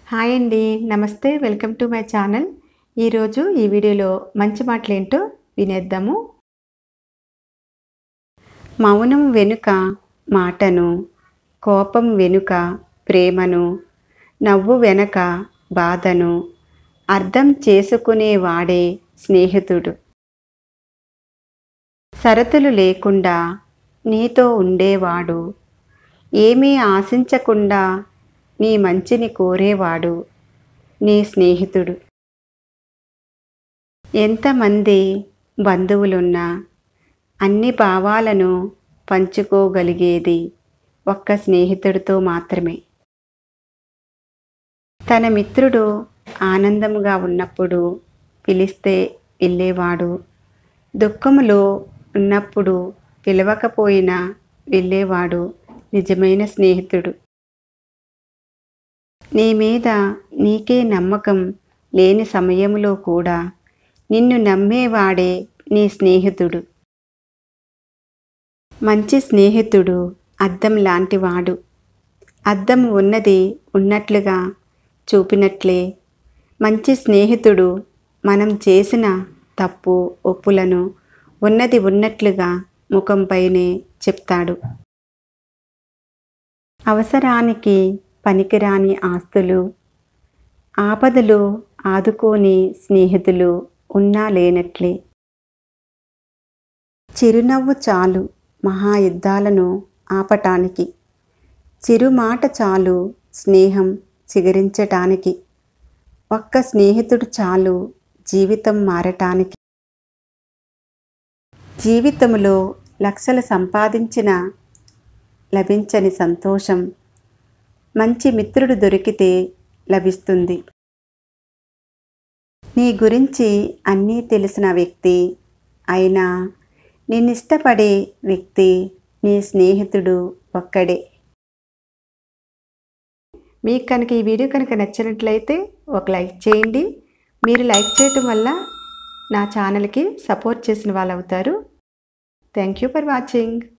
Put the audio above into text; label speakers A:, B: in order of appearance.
A: hi అండి నమస్తే welcome to my channel ఈరోజు ఈ వీడియోలో మంచి మాటలేంటో వినేద్దాము మౌనం వెనుక మాటను కోపం వెనుక ప్రేమను నవ్వు వెనక బాధను అర్థం చేసుకునేవాడే స్నేహితుడు షరతులు లేకుండా నీతో ఉండేవాడు ఏమీ ఆశించకుండా నీ మంచిని కోరేవాడు నీ స్నేహితుడు ఎంతమంది బంధువులున్నా అన్ని భావాలను పంచుకోగలిగేది ఒక్క స్నేహితుడితో మాత్రమే తన మిత్రుడు ఆనందంగా ఉన్నప్పుడు పిలిస్తే వెళ్ళేవాడు దుఃఖములో ఉన్నప్పుడు పిలవకపోయినా వెళ్ళేవాడు నిజమైన స్నేహితుడు నీ మీద నీకే నమ్మకం లేని సమయంలో కూడా నిన్ను నమ్మేవాడే నీ స్నేహితుడు మంచి స్నేహితుడు అద్దం లాంటివాడు అద్దం ఉన్నది ఉన్నట్లుగా చూపినట్లే మంచి స్నేహితుడు మనం చేసిన తప్పు ఒప్పులను ఉన్నది ఉన్నట్లుగా ముఖంపైనే చెప్తాడు అవసరానికి పనికిరాని ఆస్తులు ఆపదలు ఆదుకోని స్నేహితులు ఉన్నా లేనట్లే చిరునవ్వు చాలు మహాయుద్ధాలను ఆపటానికి చిరుమాట చాలు స్నేహం చిగురించటానికి ఒక్క స్నేహితుడు చాలు జీవితం మారటానికి జీవితంలో లక్షలు సంపాదించిన లభించని సంతోషం మంచి మిత్రుడు దొరికితే లభిస్తుంది నీ గురించి అన్నీ తెలిసిన వ్యక్తి అయినా నిన్నిష్టపడే వ్యక్తి నీ స్నేహితుడు ఒక్కడే మీకు కనుక ఈ వీడియో కనుక నచ్చినట్లయితే ఒక లైక్ చేయండి మీరు లైక్ చేయటం వల్ల నా ఛానల్కి సపోర్ట్ చేసిన వాళ్ళు అవుతారు థ్యాంక్ యూ ఫర్ వాచింగ్